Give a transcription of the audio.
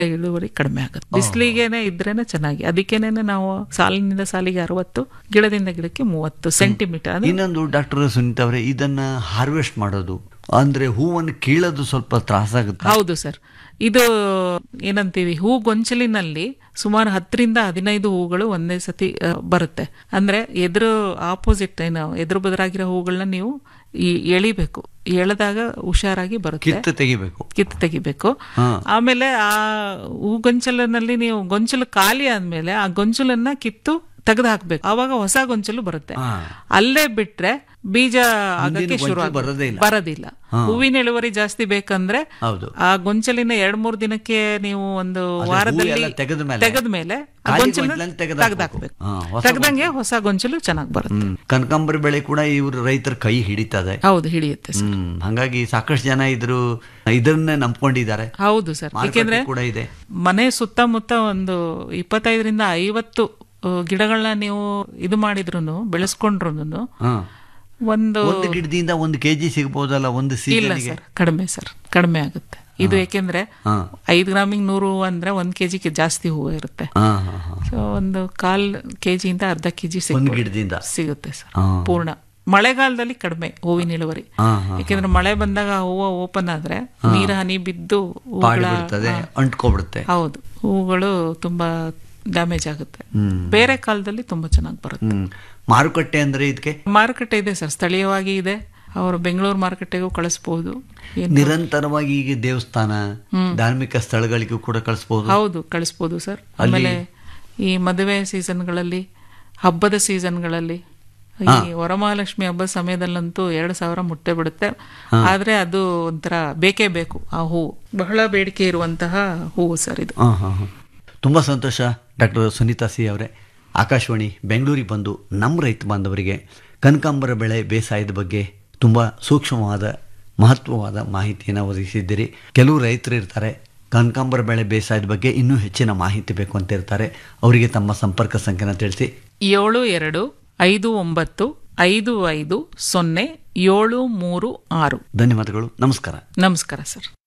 ಇಳುವರಿ ಕಡಿಮೆ ಆಗುತ್ತೆ ಬಿಸಿಲಿಗೆನೆ ಇದ್ರೇನೆ ಚೆನ್ನಾಗಿ ಅದಕ್ಕೇನೆ ನಾವು ಸಾಲಿನಿಂದ ಸಾಲಿಗೆ ಅರವತ್ತು ಗಿಡದಿಂದ ಗಿಡಕ್ಕೆ ಮೂವತ್ತು ಸೆಂಟಿಮೀಟರ್ ಅಂದ್ರೆ ಇನ್ನೊಂದು ಡಾಕ್ಟರ್ ಸುನೀತಾ ಅವರೇ ಇದನ್ನ ಹಾರ್ವೆಸ್ಟ್ ಮಾಡೋದು ಅಂದ್ರೆ ಹೂವನ್ನು ಕೀಳೋದು ಸ್ವಲ್ಪ ತ್ರಾಸಾಗುತ್ತೆ ಹೌದು ಸರ್ ಇದು ಏನಂತೀವಿ ಹೂ ಗೊಂಚಲಿನಲ್ಲಿ ಸುಮಾರು ಹತ್ತರಿಂದ ಹದಿನೈದು ಹೂಗಳು ಒಂದೇ ಸತಿ ಆ, ಬರುತ್ತೆ ಅಂದ್ರೆ ಎದುರು ಆಪೋಸಿಟ್ ಏನು ಎದುರು ಬದರಾಗಿರೋ ಹೂಗಳನ್ನ ನೀವು ಈ ಎಳಿಬೇಕು ಎಳೆದಾಗ ಹುಷಾರಾಗಿ ಬರುತ್ತೆ ಕಿತ್ತು ತೆಗಿಬೇಕು ಕಿತ್ತು ತೆಗಿಬೇಕು ಹಾ. ಆಮೇಲೆ ಆ ಹೂ ಗೊಂಚಲಿನಲ್ಲಿ ನೀವು ಗೊಂಚಲು ಖಾಲಿ ಆದ್ಮೇಲೆ ಆ ಗೊಂಚಲನ್ನ ಕಿತ್ತು ತೆಗೆದು ಹಾಕ್ಬೇಕು ಆವಾಗ ಹೊಸ ಗೊಂಚಲು ಬರುತ್ತೆ ಹಾ. ಅಲ್ಲೇ ಬಿಟ್ರೆ ಬೀಜ ಆಗಕ್ಕೆ ಗೊಂಚಲು ಶುರು ಆಗುತ್ತೆ. ಬರೋದೇ ಇಲ್ಲ. ಬರೋದಿಲ್ಲ ಹೂವಿನ ಇಳುವರಿ ಜಾಸ್ತಿ ಬೇಕಂದ್ರೆ ಹೌದು ಆ ಗೊಂಚಲಿನ ಎರಡ್ ಮೂರ್ ದಿನಕ್ಕೆ ನೀವು ಒಂದು ಅದೇ ಹೂ ವಾರದಲ್ಲಿ ಎಲ್ಲ ತೆಗೆದ ಮೇಲೆ ತೆಗೆದ ಮೇಲೆ ಆ ಖಾಲಿ ಗೊಂಚಲನ್ನ ಗೊಂಚಲನ್ನ ತೆಗೆದು ತೆಗೆದಾಕ್ಬೇಕು ಹಾ, ಹೊಸ ತೆಗ್ದಂಗೆ ಹೊಸ ಗೊಂಚಲು ಚೆನ್ನಾಗಿ ಬರುತ್ತೆ ಹ್ಮ್ ಕನಕಾಂಬರಿ ಬೆಳೆ ಕೂಡ ಇವ್ರ ರೈತರ ಕೈ ಹಿಡಿತದೆ ಹೌದು ಹಿಡಿಯುತ್ತೆ ಸರ್ ಹ್ಮ್ ಹಾಗಾಗಿ ಸಾಕಷ್ಟು ಜನ ಇದ್ರು ಇದನ್ನೇ ನಂಬ್ಕೊಂಡಿದ್ದಾರೆ ಹೌದು ಸರ್ ಮಾರುಕಟ್ಟೆ ಏಕೆಂದ್ರೆ ಕೂಡ ಇದೆ ಮನೆ ಸುತ್ತಮುತ್ತ ಒಂದು ಇಪ್ಪತ್ತೈದರಿಂದ ಐವತ್ತು ಆ, ಗಿಡಗಳನ್ನ ನೀವು ಇದು ಮಾಡಿದ್ರು ಬೆಳೆಸ್ಕೊಂಡ್ರು ಹಾ ಒಂದು ಒಂದು ಗಿಡದಿಂದ ಒಂದು ಕೆಜಿ ಸಿಗ್ಬೋದಲ್ಲ ಒಂದು ಇಲ್ಲ ಸೀಸನ್ಗೆ ಸರ್ ಕಡಿಮೆ ಸರ್ ಕಡಿಮೆ ಆಗುತ್ತೆ ಇದು ಏಕೆಂದ್ರೆ ಹಾ ಐದು ಗ್ರಾಮಿಗೆ ನೂರು ಹೂವು ಅಂದ್ರೆ ಒಂದ್ ಕೆಜಿಗೆ ಜಾಸ್ತಿ ಹೂವು ಇರುತ್ತೆ ಹಾ ಹಾ ಹಾ ಸೊ ಒಂದು ಕಾಲ್ ಕೆಜಿಯಿಂದ ಅರ್ಧ ಕೆಜಿ ಒಂದು ಗಿಡದಿಂದ ಸಿಗುತ್ತೆ ಸರ್ ಹಾ. ಪೂರ್ಣ ಮಳೆಗಾಲದಲ್ಲಿ ಕಡಿಮೆ ಹೂವಿನ ಇಳುವರಿ ಹಾ ಹಾ ಯಾಕೆಂದ್ರೆ ಮಳೆ ಬಂದಾಗ ಹೂವು ಓಪನ್ ಆದ್ರೆ ನೀರು ಹನಿ ಬಿದ್ದು ಪಾಡಿ ಹೂಗಳ ಬಿಡ್ತದೆ ಅಂಟ್ಕೊಬಿಡುತ್ತೆ ಹೌದು ಹೂಗಳು ತುಂಬಾ ಡ್ಯಾಮೇಜ್ ಆಗುತ್ತೆ ಹ್ಮ್ ಬೇರೆ ಕಾಲದಲ್ಲಿ ತುಂಬಾ ಚೆನ್ನಾಗಿ ಬರುತ್ತೆ ಹ್ಮ್ ಮಾರುಕಟ್ಟೆ ಅಂದ್ರೆ ಇದಕ್ಕೆ ಮಾರುಕಟ್ಟೆ ಇದೆ ಸರ್ ಸ್ಥಳೀಯವಾಗಿ ಇದೆ ಅವರು ಬೆಂಗಳೂರು ಮಾರುಕಟ್ಟೆಗೂ ಕಳಿಸಬಹುದು ನಿರಂತರವಾಗಿ ಈಗ ದೇವಸ್ಥಾನ ಧಾರ್ಮಿಕ ಸ್ಥಳಗಳಿಗೂ ಕೂಡ ಕಳಿಸಬಹುದು ಹೌದು ಕಳಿಸ್ಬೋದು ಸರ್ ಆಮೇಲೆ ಈ ಮದುವೆ ಸೀಸನ್ಗಳಲ್ಲಿ ಹಬ್ಬದ ಸೀಸನ್ಗಳಲ್ಲಿ ಈ ವರಮಹಾಲಕ್ಷ್ಮಿ ಹಬ್ಬದ ಸಮಯದಲ್ಲಂತೂ ಎರಡು ಸಾವಿರ ಮುಟ್ಟೆ ಬಿಡುತ್ತೆ ಆದ್ರೆ ಅದು ಒಂಥರ ಬೇಕೇ ಬೇಕು ಆ ಹೂವು ಬಹಳ ಬೇಡಿಕೆ ಇರುವಂತಹ ಹೂವು ಸರ್ ಇದು ಹಾ ಹಾ ಹಾ ತುಂಬ ಸಂತೋಷ ಡಾಕ್ಟರ್ ಸುನೀತಾ ಸಿ ಅವರೇ ಆಕಾಶವಾಣಿ ಬೆಂಗಳೂರಿಗೆ ಬಂದು ನಮ್ಮ ರೈತ ಬಾಂಧವರಿಗೆ ಕನಕಾಂಬರ ಬೆಳೆ ಬೇಸಾಯದ ಬಗ್ಗೆ ತುಂಬ ಸೂಕ್ಷ್ಮವಾದ ಮಹತ್ವವಾದ ಮಾಹಿತಿಯನ್ನು ಒದಗಿಸಿದ್ದೀರಿ ಕೆಲವು ರೈತರು ಇರ್ತಾರೆ ಕನಕಾಂಬರ ಬೆಳೆ ಬೇಸಾಯದ ಬಗ್ಗೆ ಇನ್ನೂ ಹೆಚ್ಚಿನ ಮಾಹಿತಿ ಬೇಕು ಅಂತ ಇರ್ತಾರೆ ಅವರಿಗೆ ತಮ್ಮ ಸಂಪರ್ಕ ಸಂಖ್ಯೆನ ತಿಳಿಸಿ ಏಳು ಎರಡು ಐದು ಒಂಬತ್ತು ಐದು ಐದು ಸೊನ್ನೆ ಏಳು ಮೂರು ಆರು ಧನ್ಯವಾದಗಳು ನಮಸ್ಕಾರ ನಮಸ್ಕಾರ ಸರ್